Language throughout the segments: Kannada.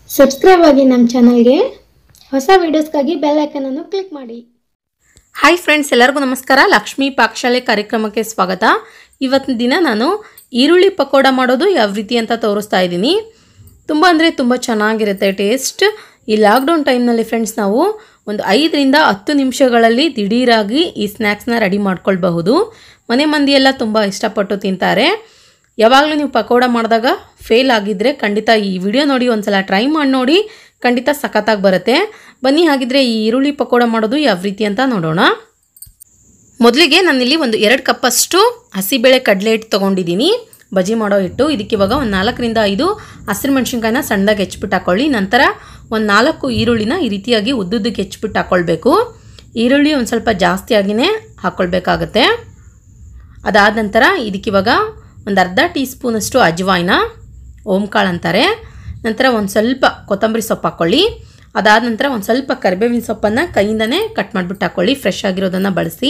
ಸಬ್ಸ್ಕ್ರೈಬ್ ಆಗಿ ನಮ್ಮ ಚಾನಲ್ಗೆ ಹೊಸ ವೀಡಿಯೋಸ್ಗಾಗಿ ಬೆಲ್ ಐಕನನ್ನು ಕ್ಲಿಕ್ ಮಾಡಿ ಹಾಯ್ ಫ್ರೆಂಡ್ಸ್ ಎಲ್ಲರಿಗೂ ನಮಸ್ಕಾರ ಲಕ್ಷ್ಮೀ ಪಾಕಶಾಲೆ ಕಾರ್ಯಕ್ರಮಕ್ಕೆ ಸ್ವಾಗತ ಇವತ್ತಿನ ದಿನ ನಾನು ಈರುಳ್ಳಿ ಪಕೋಡ ಮಾಡೋದು ಯಾವ ರೀತಿ ಅಂತ ತೋರಿಸ್ತಾ ಇದ್ದೀನಿ ತುಂಬ ಅಂದರೆ ತುಂಬ ಚೆನ್ನಾಗಿರುತ್ತೆ ಟೇಸ್ಟ್ ಈ ಲಾಕ್ಡೌನ್ ಟೈಮ್ನಲ್ಲಿ ಫ್ರೆಂಡ್ಸ್ ನಾವು ಒಂದು ಐದರಿಂದ ಹತ್ತು ನಿಮಿಷಗಳಲ್ಲಿ ದಿಢೀರಾಗಿ ಈ ಸ್ನ್ಯಾಕ್ಸ್ನ ರೆಡಿ ಮಾಡ್ಕೊಳ್ಬಹುದು ಮನೆ ಮಂದಿ ಎಲ್ಲ ತುಂಬ ಇಷ್ಟಪಟ್ಟು ತಿಂತಾರೆ ಯಾವಾಗಲೂ ನೀವು ಪಕೋಡ ಮಾಡಿದಾಗ ಫೇಲ್ ಆಗಿದ್ದರೆ ಖಂಡಿತ ಈ ವಿಡಿಯೋ ನೋಡಿ ಒಂದ್ಸಲ ಟ್ರೈ ಮಾಡಿ ನೋಡಿ ಖಂಡಿತ ಸಖತ್ತಾಗಿ ಬರುತ್ತೆ ಬನ್ನಿ ಹಾಗಿದ್ರೆ ಈ ಈರುಳ್ಳಿ ಪಕೋಡ ಮಾಡೋದು ಯಾವ ರೀತಿ ಅಂತ ನೋಡೋಣ ಮೊದಲಿಗೆ ನಾನಿಲ್ಲಿ ಒಂದು ಎರಡು ಕಪ್ಪಷ್ಟು ಹಸಿಬೇಳೆ ಕಡಲೆ ಹಿಟ್ಟು ತೊಗೊಂಡಿದ್ದೀನಿ ಬಜಿ ಮಾಡೋ ಹಿಟ್ಟು ಇದಕ್ಕೆ ಇವಾಗ ಒಂದು ನಾಲ್ಕರಿಂದ ಐದು ಹಸಿರು ಮೆಣಸಿನ್ಕಾಯಿನ ಸಣ್ಣದಾಗಿ ಹೆಚ್ಚಿಬಿಟ್ಟು ಹಾಕೊಳ್ಳಿ ನಂತರ ಒಂದು ನಾಲ್ಕು ಈರುಳ್ಳಿನ ಈ ರೀತಿಯಾಗಿ ಉದ್ದುದ್ದಕ್ಕೆ ಹೆಚ್ಚಿಬಿಟ್ಟು ಹಾಕ್ಕೊಳ್ಬೇಕು ಈರುಳ್ಳಿ ಒಂದು ಸ್ವಲ್ಪ ಜಾಸ್ತಿಯಾಗಿಯೇ ಹಾಕ್ಕೊಳ್ಬೇಕಾಗತ್ತೆ ಅದಾದ ನಂತರ ಇದಕ್ಕಿವಾಗ ಒಂದು ಅರ್ಧ ಟೀ ಸ್ಪೂನಷ್ಟು ಅಜ್ವಾಯಿನ ಓಂಕಾಳು ಅಂತಾರೆ ನಂತರ ಒಂದು ಸ್ವಲ್ಪ ಕೊತ್ತಂಬರಿ ಸೊಪ್ಪು ಹಾಕ್ಕೊಳ್ಳಿ ಅದಾದ ನಂತರ ಒಂದು ಸ್ವಲ್ಪ ಕರಿಬೇವಿನ ಸೊಪ್ಪನ್ನು ಕೈಯಿಂದನೇ ಕಟ್ ಮಾಡಿಬಿಟ್ಟು ಹಾಕ್ಕೊಳ್ಳಿ ಫ್ರೆಶ್ ಆಗಿರೋದನ್ನು ಬಳಸಿ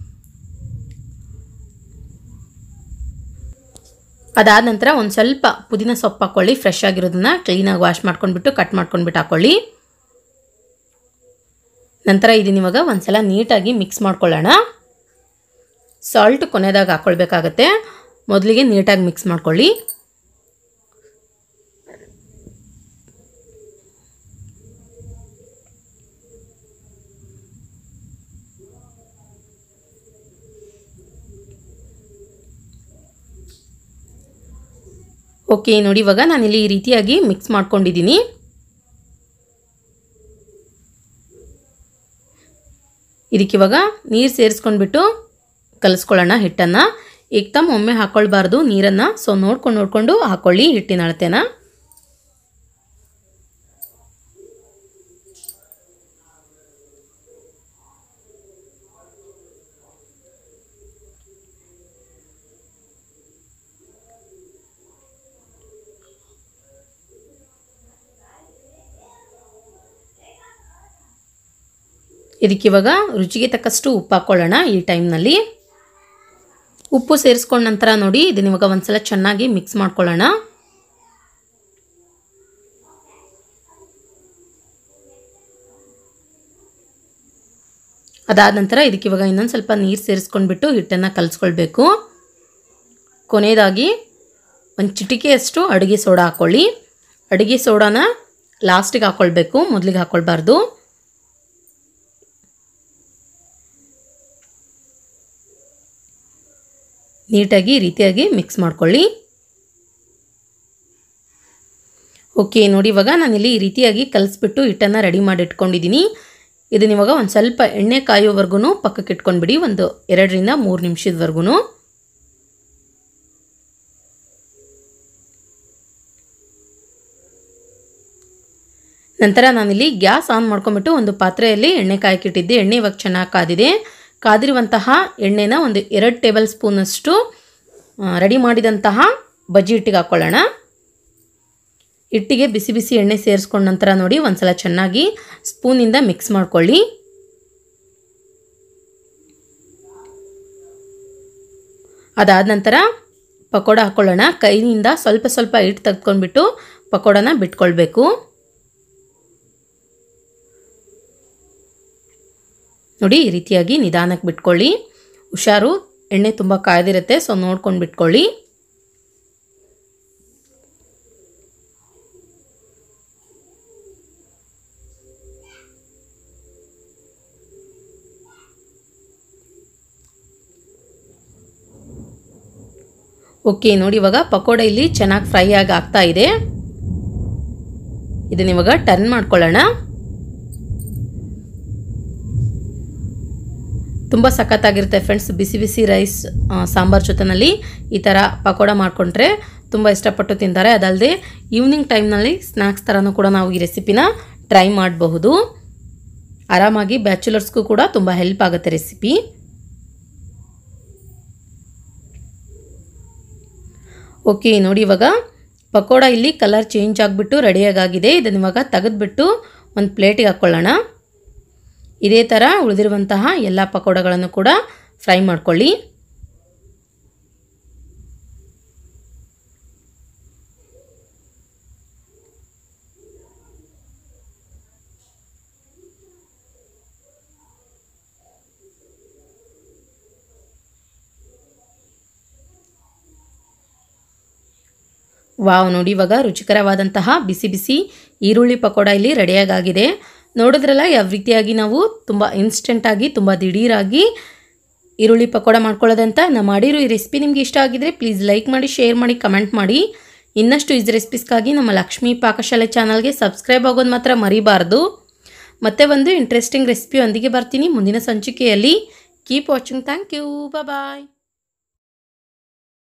ಅದಾದ ನಂತರ ಒಂದು ಸ್ವಲ್ಪ ಪುದೀನ ಸೊಪ್ಪು ಹಾಕ್ಕೊಳ್ಳಿ ಫ್ರೆಶ್ ಆಗಿರೋದನ್ನು ಕ್ಲೀನಾಗಿ ವಾಶ್ ಮಾಡ್ಕೊಂಡ್ಬಿಟ್ಟು ಕಟ್ ಮಾಡ್ಕೊಂಡ್ಬಿಟ್ಟು ಹಾಕ್ಕೊಳ್ಳಿ ನಂತರ ಇದನ್ನ ಇವಾಗ ಒಂದ್ಸಲ ನೀಟಾಗಿ ಮಿಕ್ಸ್ ಮಾಡ್ಕೊಳ್ಳೋಣ ಸಾಲ್ಟ್ ಕೊನೆದಾಗ ಹಾಕ್ಕೊಳ್ಬೇಕಾಗತ್ತೆ ಮೊದಲಿಗೆ ನೀಟಾಗಿ ಮಿಕ್ಸ್ ಮಾಡ್ಕೊಳ್ಳಿ ಓಕೆ ನೋಡಿ ಇವಾಗ ನಾನಿಲ್ಲಿ ಈ ರೀತಿಯಾಗಿ ಮಿಕ್ಸ್ ಮಾಡ್ಕೊಂಡಿದ್ದೀನಿ ಇದಕ್ಕಿವಾಗ ನೀರು ಸೇರಿಸ್ಕೊಂಡ್ಬಿಟ್ಟು ಕಲಿಸ್ಕೊಳ್ಳೋಣ ಹಿಟ್ಟನ್ನು ಏಕ್ದಮ್ ಒಮ್ಮೆ ಹಾಕ್ಕೊಳ್ಬಾರ್ದು ನೀರನ್ನು ಸೊ ನೋಡ್ಕೊಂಡು ನೋಡಿಕೊಂಡು ಹಾಕ್ಕೊಳ್ಳಿ ಹಿಟ್ಟಿನ ಅಳತೆನ ಇದಕ್ಕಿವಾಗ ರುಚಿಗೆ ತಕ್ಕಷ್ಟು ಉಪ್ಪು ಹಾಕ್ಕೊಳ್ಳೋಣ ಈ ಟೈಮ್ನಲ್ಲಿ ಉಪ್ಪು ಸೇರಿಸ್ಕೊಂಡ ನಂತರ ನೋಡಿ ಇದನ್ನ ಇವಾಗ ಒಂದ್ಸಲ ಚೆನ್ನಾಗಿ ಮಿಕ್ಸ್ ಮಾಡ್ಕೊಳ್ಳೋಣ ಅದಾದ ನಂತರ ಇದಕ್ಕೆ ಇವಾಗ ಇನ್ನೊಂದು ಸ್ವಲ್ಪ ನೀರು ಸೇರಿಸ್ಕೊಂಡ್ಬಿಟ್ಟು ಹಿಟ್ಟನ್ನು ಕಲಿಸ್ಕೊಳ್ಬೇಕು ಕೊನೆಯದಾಗಿ ಒಂದು ಚಿಟಿಕೆಯಷ್ಟು ಅಡುಗೆ ಸೋಡಾ ಹಾಕ್ಕೊಳ್ಳಿ ಅಡುಗೆ ಸೋಡಾನ ಲಾಸ್ಟಿಗೆ ಹಾಕ್ಕೊಳ್ಬೇಕು ಮೊದಲಿಗೆ ಹಾಕ್ಕೊಳ್ಬಾರ್ದು ನೀಟಾಗಿ ಈ ರೀತಿಯಾಗಿ ಮಿಕ್ಸ್ ಮಾಡ್ಕೊಳ್ಳಿ ಓಕೆ ನೋಡಿ ಇವಾಗ ನಾನಿಲ್ಲಿ ಈ ರೀತಿಯಾಗಿ ಕಲಿಸ್ಬಿಟ್ಟು ಹಿಟ್ಟನ್ನು ರೆಡಿ ಮಾಡಿ ಇಟ್ಕೊಂಡಿದ್ದೀನಿ ಇದನ್ನ ಇವಾಗ ಒಂದು ಸ್ವಲ್ಪ ಎಣ್ಣೆ ಕಾಯೋವರೆಗೂ ಪಕ್ಕಕ್ಕೆ ಇಟ್ಕೊಂಡ್ಬಿಡಿ ಒಂದು ಎರಡರಿಂದ ಮೂರು ನಿಮಿಷದವರೆಗೂ ನಂತರ ನಾನಿಲ್ಲಿ ಗ್ಯಾಸ್ ಆನ್ ಮಾಡ್ಕೊಂಬಿಟ್ಟು ಒಂದು ಪಾತ್ರೆಯಲ್ಲಿ ಎಣ್ಣೆ ಕಾಯಕ್ಕಿಟ್ಟಿದ್ದೆ ಎಣ್ಣೆ ಇವಾಗ ಚೆನ್ನಾಗಿ ಕಾದಿದೆ ಕಾದಿರುವಂತಹ ಎಣ್ಣೆನ ಒಂದು ಎರಡು ಟೇಬಲ್ ಸ್ಪೂನಷ್ಟು ರೆಡಿ ಮಾಡಿದಂತಹ ಬಜ್ಜಿ ಹಿಟ್ಟಿಗೆ ಹಾಕ್ಕೊಳ್ಳೋಣ ಹಿಟ್ಟಿಗೆ ಬಿಸಿ ಬಿಸಿ ಎಣ್ಣೆ ಸೇರಿಸ್ಕೊಂಡ ನಂತರ ನೋಡಿ ಒಂದ್ಸಲ ಚೆನ್ನಾಗಿ ಸ್ಪೂನಿಂದ ಮಿಕ್ಸ್ ಮಾಡ್ಕೊಳ್ಳಿ ಅದಾದ ನಂತರ ಪಕೋಡ ಹಾಕ್ಕೊಳ್ಳೋಣ ಕೈಯಿಂದ ಸ್ವಲ್ಪ ಸ್ವಲ್ಪ ಹಿಟ್ಟು ತೆಗೆದ್ಕೊಂಡ್ಬಿಟ್ಟು ಪಕೋಡನ ಬಿಟ್ಕೊಳ್ಬೇಕು ನೋಡಿ ಈ ರೀತಿಯಾಗಿ ನಿಧಾನಕ್ಕೆ ಬಿಟ್ಕೊಳ್ಳಿ ಹುಷಾರು ಎಣ್ಣೆ ತುಂಬ ಕಾಯ್ದಿರುತ್ತೆ ಸೊ ನೋಡ್ಕೊಂಡು ಬಿಟ್ಕೊಳ್ಳಿ ಓಕೆ ನೋಡಿ ಇವಾಗ ಪಕೋಡ ಇಲ್ಲಿ ಚೆನ್ನಾಗಿ ಫ್ರೈ ಆಗಿ ಆಗ್ತಾ ಇದೆ ಇದನ್ನ ಇವಾಗ ಟರ್ನ್ ಮಾಡ್ಕೊಳ್ಳೋಣ ತುಂಬ ಸಖತ್ತಾಗಿರುತ್ತೆ ಫ್ರೆಂಡ್ಸ್ ಬಿಸಿ ಬಿಸಿ ರೈಸ್ ಸಾಂಬಾರ್ ಜೊತೆನಲ್ಲಿ ಈ ಥರ ಪಕೋಡ ಮಾಡಿಕೊಂಡ್ರೆ ತುಂಬ ಇಷ್ಟಪಟ್ಟು ತಿಂತಾರೆ ಅದಲ್ಲದೆ ಈವ್ನಿಂಗ್ ಟೈಮ್ನಲ್ಲಿ ಸ್ನ್ಯಾಕ್ಸ್ ಥರನೂ ಕೂಡ ನಾವು ಈ ರೆಸಿಪಿನ ಟ್ರೈ ಮಾಡಬಹುದು ಆರಾಮಾಗಿ ಬ್ಯಾಚುಲರ್ಸ್ಗೂ ಕೂಡ ತುಂಬ ಹೆಲ್ಪ್ ಆಗುತ್ತೆ ರೆಸಿಪಿ ಓಕೆ ನೋಡಿ ಇವಾಗ ಪಕೋಡ ಇಲ್ಲಿ ಕಲರ್ ಚೇಂಜ್ ಆಗಿಬಿಟ್ಟು ರೆಡಿಯಾಗಿದೆ ಇದನ್ನು ಇವಾಗ ತೆಗೆದುಬಿಟ್ಟು ಒಂದು ಪ್ಲೇಟಿಗೆ ಹಾಕ್ಕೊಳ್ಳೋಣ ಇದೇ ಥರ ಉಳಿದಿರುವಂತಹ ಎಲ್ಲ ಪಕೋಡಗಳನ್ನು ಕೂಡ ಫ್ರೈ ಮಾಡ್ಕೊಳ್ಳಿ ವಾವ್ ನೋಡಿ ಇವಾಗ ರುಚಿಕರವಾದಂತಹ ಬಿಸಿ ಬಿಸಿ ಈರುಳ್ಳಿ ಪಕೋಡ ಇಲ್ಲಿ ರೆಡಿಯಾಗಿದೆ ನೋಡಿದ್ರಲ್ಲ ಯಾವ ರೀತಿಯಾಗಿ ನಾವು ತುಂಬ ಇನ್ಸ್ಟೆಂಟಾಗಿ ತುಂಬ ದಿಢೀರಾಗಿ ಈರುಳ್ಳಿ ಪಕೋಡ ಮಾಡ್ಕೊಳ್ಳೋದಂತ ನಾ ಮಾಡಿರೋ ಈ ರೆಸಿಪಿ ನಿಮಗೆ ಇಷ್ಟ ಆಗಿದ್ರೆ ಪ್ಲೀಸ್ ಲೈಕ್ ಮಾಡಿ ಶೇರ್ ಮಾಡಿ ಕಮೆಂಟ್ ಮಾಡಿ ಇನ್ನಷ್ಟು ಈಸ್ ರೆಸಿಪೀಸ್ಗಾಗಿ ನಮ್ಮ ಲಕ್ಷ್ಮೀ ಪಾಕಶಾಲೆ ಚಾನಲ್ಗೆ ಸಬ್ಸ್ಕ್ರೈಬ್ ಆಗೋದು ಮಾತ್ರ ಮರಿಬಾರ್ದು ಮತ್ತೆ ಒಂದು ಇಂಟ್ರೆಸ್ಟಿಂಗ್ ರೆಸಿಪಿಯೊಂದಿಗೆ ಬರ್ತೀನಿ ಮುಂದಿನ ಸಂಚಿಕೆಯಲ್ಲಿ keep watching thank you bye